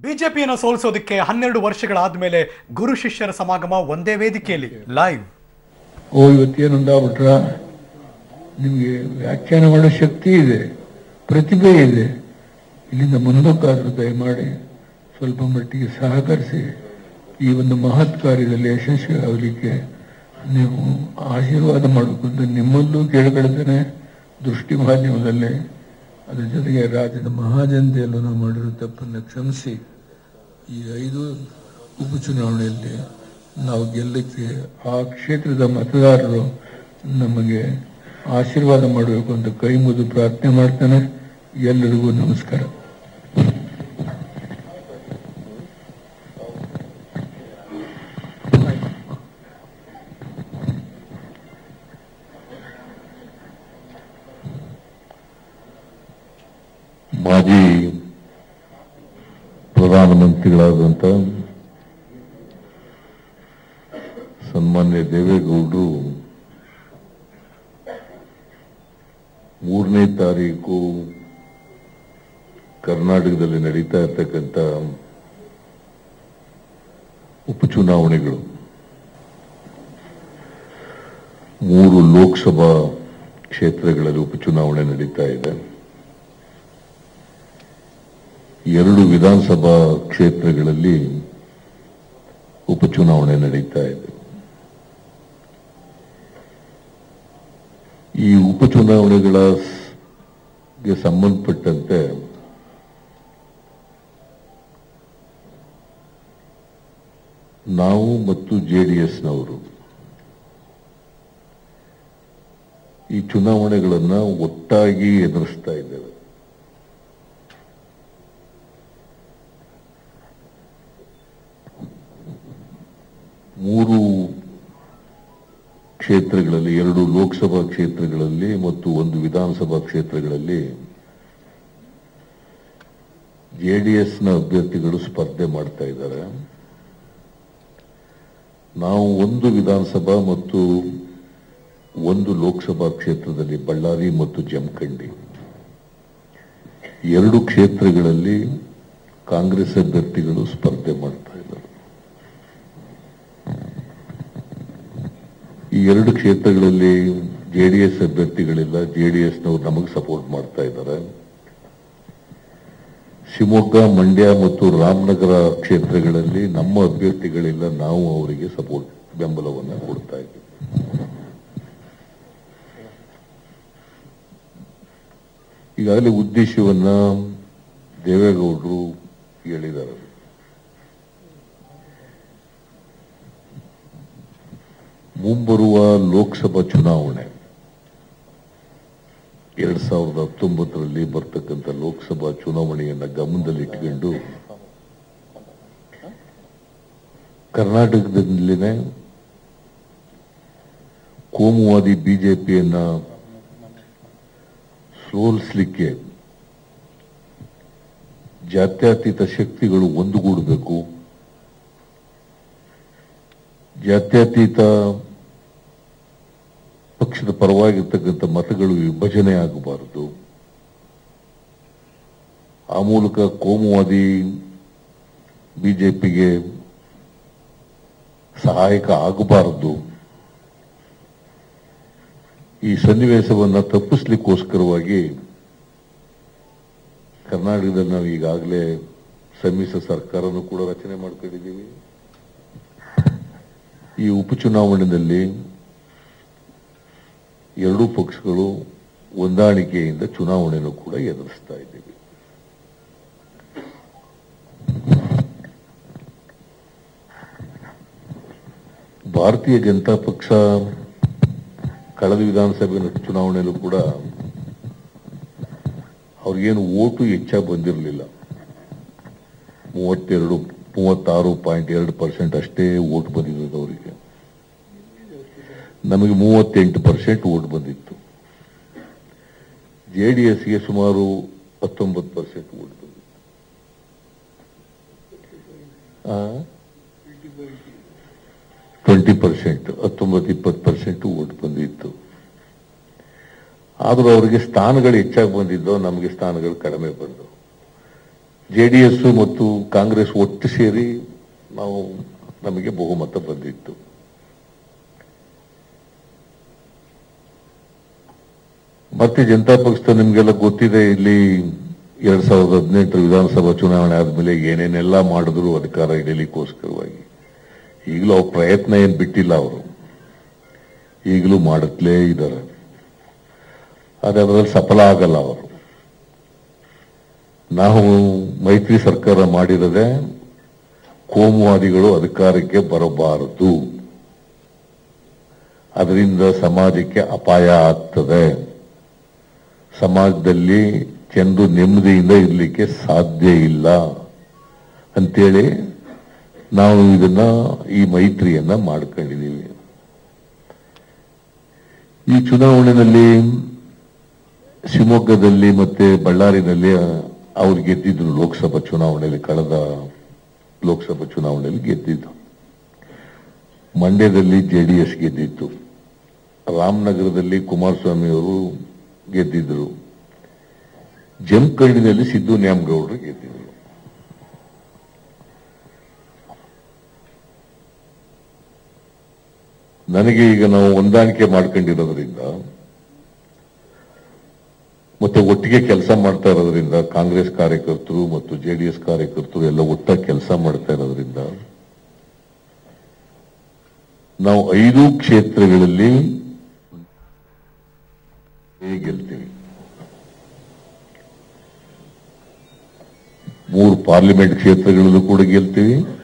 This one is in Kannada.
ಬಿಜೆಪಿಯನ್ನು ಸೋಲಿಸೋದಕ್ಕೆ ಹನ್ನೆರಡು ವರ್ಷಗಳಾದ್ಮೇಲೆ ಗುರು ಶಿಷ್ಯರ ಸಮಾಗಮ ಒಂದೇ ವೇದಿಕೆಯಲ್ಲಿ ಲೈವ್ ಓ ಇವತ್ತೇನುಂದಾಗ್ಬಿಟ್ರ ನಿಮಗೆ ವ್ಯಾಖ್ಯಾನ ಮಾಡೋ ಶಕ್ತಿ ಇದೆ ಪ್ರತಿಭೆ ಇದೆ ಇಲ್ಲಿಂದ ಮುಂದಕ್ಕಾದ್ರೂ ದಯಮಾಡಿ ಸ್ವಲ್ಪ ಮಟ್ಟಿಗೆ ಸಹಕರಿಸಿ ಈ ಒಂದು ಮಹತ್ ಕಾರ್ಯದಲ್ಲಿ ಯಶಸ್ವಿ ಆಗಲಿಕ್ಕೆ ನೀವು ಆಶೀರ್ವಾದ ಮಾಡಬೇಕು ಅಂತ ನಿಮ್ಮಲ್ಲೂ ಕೇಳ್ಕೊಳ್ತೇನೆ ದೃಷ್ಟಿ ಮಾಧ್ಯಮದಲ್ಲಿ ಅದ್ರ ಜೊತೆಗೆ ರಾಜ್ಯದ ಮಹಾಜನತೆಯಲ್ಲೂ ನಾವು ಮಾಡಿರೋ ತಪ್ಪನ್ನು ಕ್ಷಮಿಸಿ ಈ ಐದು ಉಪಚುನಾವಣೆಯಲ್ಲಿ ನಾವು ಗೆಲ್ಲಕ್ಕೆ ಆ ಕ್ಷೇತ್ರದ ಮತದಾರರು ನಮಗೆ ಆಶೀರ್ವಾದ ಮಾಡಬೇಕು ಅಂತ ಕೈ ಮುಗಿದು ಪ್ರಾರ್ಥನೆ ಮಾಡ್ತಾನೆ ಎಲ್ಲರಿಗೂ ನಮಸ್ಕಾರ ಮಾಜಿ ಪ್ರಧಾನಮಂತ್ರಿಗಳಾದಂಥ ಸನ್ಮಾನ್ಯ ದೇವೇಗೌಡರು ಮೂರನೇ ತಾರೀಕು ಕರ್ನಾಟಕದಲ್ಲಿ ನಡೀತಾ ಇರ್ತಕ್ಕಂಥ ಉಪಚುನಾವಣೆಗಳು ಮೂರು ಲೋಕಸಭಾ ಕ್ಷೇತ್ರಗಳಲ್ಲಿ ಉಪಚುನಾವಣೆ ನಡೀತಾ ಇದೆ ಎರಡು ವಿಧಾನಸಭಾ ಕ್ಷೇತ್ರಗಳಲ್ಲಿ ಉಪಚುನಾವಣೆ ನಡೀತಾ ಇದೆ ಈ ಉಪಚುನಾವಣೆಗಳ ಸ್- ಗೆ ಸಂಬಂಧಪಟ್ಟಂತೆ ನಾವು ಮತ್ತು ಜೆಡಿಎಸ್ನವರು ಈ ಚುನಾವಣೆಗಳನ್ನ ಒಟ್ಟಾಗಿ ಎದುರಿಸ್ತಾ ಇದ್ದೇವೆ ಮೂರು ಕ್ಷೇತ್ರಗಳಲ್ಲಿ ಎರಡು ಲೋಕಸಭಾ ಕ್ಷೇತ್ರಗಳಲ್ಲಿ ಮತ್ತು ಒಂದು ವಿಧಾನಸಭಾ ಕ್ಷೇತ್ರಗಳಲ್ಲಿ ಜೆಡಿಎಸ್ನ ಅಭ್ಯರ್ಥಿಗಳು ಸ್ಪರ್ಧೆ ಮಾಡ್ತಾ ಇದ್ದಾರೆ ನಾವು ಒಂದು ವಿಧಾನಸಭಾ ಮತ್ತು ಒಂದು ಲೋಕಸಭಾ ಕ್ಷೇತ್ರದಲ್ಲಿ ಬಳ್ಳಾರಿ ಮತ್ತು ಜಮಖಂಡಿ ಎರಡು ಕ್ಷೇತ್ರಗಳಲ್ಲಿ ಕಾಂಗ್ರೆಸ್ ಅಭ್ಯರ್ಥಿಗಳು ಸ್ಪರ್ಧೆ ಮಾಡ್ತಾ ಇದ್ದಾರೆ ಈ ಎರಡು ಕ್ಷೇತ್ರಗಳಲ್ಲಿ ಜೆಡಿಎಸ್ ಅಭ್ಯರ್ಥಿಗಳಿಲ್ಲ ಜೆಡಿಎಸ್ನವರು ನಮಗೆ ಸಪೋರ್ಟ್ ಮಾಡ್ತಾ ಇದ್ದಾರೆ ಶಿವಮೊಗ್ಗ ಮಂಡ್ಯ ಮತ್ತು ರಾಮನಗರ ಕ್ಷೇತ್ರಗಳಲ್ಲಿ ನಮ್ಮ ಅಭ್ಯರ್ಥಿಗಳಿಲ್ಲ ನಾವು ಅವರಿಗೆ ಸಪೋರ್ಟ್ ಬೆಂಬಲವನ್ನು ಕೊಡ್ತಾ ಇದ್ದೀವಿ ಈಗಾಗಲೇ ಉದ್ದೇಶವನ್ನ ದೇವೇಗೌಡರು ಹೇಳಿದ್ದಾರೆ ಮುಂಬರುವ ಲೋಕಸಭಾ ಚುನಾವಣೆ ಎರಡ್ ಸಾವಿರದ ಹತ್ತೊಂಬತ್ತರಲ್ಲಿ ಬರ್ತಕ್ಕಂಥ ಲೋಕಸಭಾ ಚುನಾವಣೆಯನ್ನ ಗಮನದಲ್ಲಿಟ್ಟುಕೊಂಡು ಕರ್ನಾಟಕದಲ್ಲಿನೇ ಕೋಮುವಾದಿ ಬಿಜೆಪಿಯನ್ನ ಸೋಲಿಸಲಿಕ್ಕೆ ಜಾತ್ಯತೀತ ಶಕ್ತಿಗಳು ಒಂದುಗೂಡಬೇಕು ಜಾತ್ಯತೀತ ಪಕ್ಷದ ಪರವಾಗಿರ್ತಕ್ಕಂಥ ಮತಗಳು ವಿಭಜನೆ ಆಗಬಾರದು ಆ ಮೂಲಕ ಕೋಮುವಾದಿ ಬಿಜೆಪಿಗೆ ಸಹಾಯಕ ಆಗಬಾರದು ಈ ಸನ್ನಿವೇಶವನ್ನ ತಪ್ಪಿಸ್ಲಿಕ್ಕೋಸ್ಕರವಾಗಿ ಕರ್ನಾಟಕದಲ್ಲಿ ನಾವು ಈಗಾಗಲೇ ಸಮ್ಮಿಶ್ರ ಸರ್ಕಾರನೂ ಕೂಡ ರಚನೆ ಮಾಡ್ಕೊಂಡಿದ್ದೀವಿ ಈ ಉಪಚುನಾವಣೆಯಲ್ಲಿ ಎರಡೂ ಪಕ್ಷಗಳು ಹೊಂದಾಣಿಕೆಯಿಂದ ಚುನಾವಣೆಯನ್ನು ಕೂಡ ಎದುರಿಸ್ತಾ ಇದ್ದೀವಿ ಭಾರತೀಯ ಜನತಾ ಪಕ್ಷ ಕಳೆದ ವಿಧಾನಸಭೆ ಚುನಾವಣೆಯಲ್ಲೂ ಕೂಡ ಅವ್ರಿಗೇನು ಓಟು ಹೆಚ್ಚಾಗಿ ಬಂದಿರಲಿಲ್ಲ ಮೂವತ್ತೆರಡು ಮೂವತ್ತಾರು ಪಾಯಿಂಟ್ ಎರಡು ಪರ್ಸೆಂಟ್ ಅಷ್ಟೇ ಓಟ್ ಬಂದಿರೋದು ಅವರಿಗೆ ನಮಗೆ ಮೂವತ್ತೆಂಟು ಪರ್ಸೆಂಟ್ ಓಟ್ ಬಂದಿತ್ತು ಜೆ ಡಿ ಎಸ್ಗೆ ಸುಮಾರು ಹತ್ತೊಂಬತ್ತು ಪರ್ಸೆಂಟ್ ಓಟ್ ಬಂದಿತ್ತು ಟ್ವೆಂಟಿ ಪರ್ಸೆಂಟ್ ಹತ್ತೊಂಬತ್ತು ಇಪ್ಪತ್ತು ಪರ್ಸೆಂಟ್ ಓಟ್ ಬಂದಿತ್ತು ಆದರೂ ಅವರಿಗೆ ಸ್ಥಾನಗಳು ಹೆಚ್ಚಾಗಿ ಬಂದಿದ್ದೋ ನಮಗೆ ಸ್ಥಾನಗಳು ಕಡಿಮೆ ಬಂದವು ಜೆ ಡಿ ಎಸ್ ಮತ್ತು ಕಾಂಗ್ರೆಸ್ ಒಟ್ಟು ಸೇರಿ ನಾವು ನಮಗೆ ಬಹುಮತ ಬಂದಿತ್ತು ಮತ್ತೆ ಜನತಾ ಪಕ್ಷದ ನಿಮ್ಗೆಲ್ಲ ಗೊತ್ತಿದೆ ಇಲ್ಲಿ ಎರಡ್ ಸಾವಿರದ ಹದಿನೆಂಟರ ವಿಧಾನಸಭಾ ಚುನಾವಣೆ ಆದ್ಮೇಲೆ ಏನೇನೆಲ್ಲ ಮಾಡಿದ್ರು ಅಧಿಕಾರ ಹಿಡಿಯಲಿಕ್ಕೋಸ್ಕರವಾಗಿ ಈಗಲೂ ಅವ್ರ ಪ್ರಯತ್ನ ಏನ್ ಬಿಟ್ಟಿಲ್ಲ ಅವರು ಈಗಲೂ ಮಾಡುತ್ತಲೇ ಇದ್ದಾರೆ ಆದ್ರೆ ಅದರಲ್ಲಿ ಸಫಲ ಆಗಲ್ಲ ಅವರು ನಾವು ಮೈತ್ರಿ ಸರ್ಕಾರ ಮಾಡಿರದೆ ಕೋಮುವಾದಿಗಳು ಅಧಿಕಾರಕ್ಕೆ ಬರಬಾರದು ಅದರಿಂದ ಸಮಾಜಕ್ಕೆ ಅಪಾಯ ಆಗ್ತದೆ ಸಮಾಜದಲ್ಲಿ ಜನರು ನೆಮ್ಮದಿಯಿಂದ ಇರಲಿಕ್ಕೆ ಸಾಧ್ಯ ಇಲ್ಲ ಅಂತೇಳಿ ನಾವು ಇದನ್ನ ಈ ಮೈತ್ರಿಯನ್ನ ಮಾಡ್ಕೊಂಡಿದ್ದೀವಿ ಈ ಚುನಾವಣೆಯಲ್ಲಿ ಶಿವಮೊಗ್ಗದಲ್ಲಿ ಮತ್ತೆ ಬಳ್ಳಾರಿನಲ್ಲಿ ಅವ್ರು ಗೆದ್ದಿದ್ರು ಲೋಕಸಭಾ ಚುನಾವಣೆಯಲ್ಲಿ ಕಳೆದ ಲೋಕಸಭಾ ಚುನಾವಣೆಯಲ್ಲಿ ಗೆದ್ದಿದ್ದು ಮಂಡ್ಯದಲ್ಲಿ ಜೆಡಿಎಸ್ ಗೆದ್ದಿತ್ತು ರಾಮನಗರದಲ್ಲಿ ಕುಮಾರಸ್ವಾಮಿ ಅವರು ಗೆದ್ದಿದ್ರು ಜಮಖಂಡಿನಲ್ಲಿ ಸಿದ್ದು ನ್ಯಾಮಗೌಡರು ಗೆದ್ದಿದ್ರು ನನಗೆ ಈಗ ನಾವು ಹೊಂದಾಣಿಕೆ ಮಾಡ್ಕೊಂಡಿರೋದ್ರಿಂದ ಮತ್ತೆ ಒಟ್ಟಿಗೆ ಕೆಲಸ ಮಾಡ್ತಾ ಇರೋದ್ರಿಂದ ಕಾಂಗ್ರೆಸ್ ಕಾರ್ಯಕರ್ತರು ಮತ್ತು ಜೆಡಿಎಸ್ ಕಾರ್ಯಕರ್ತರು ಎಲ್ಲ ಒಟ್ಟಾಗಿ ಕೆಲಸ ಮಾಡ್ತಾ ಇರೋದ್ರಿಂದ ನಾವು ಐದು ಕ್ಷೇತ್ರಗಳಲ್ಲಿ ಗೆಲ್ತೀವಿ ಮೂರು ಪಾರ್ಲಿಮೆಂಟ್ ಕ್ಷೇತ್ರಗಳಲ್ಲೂ ಕೂಡ ಗೆಲ್ತೀವಿ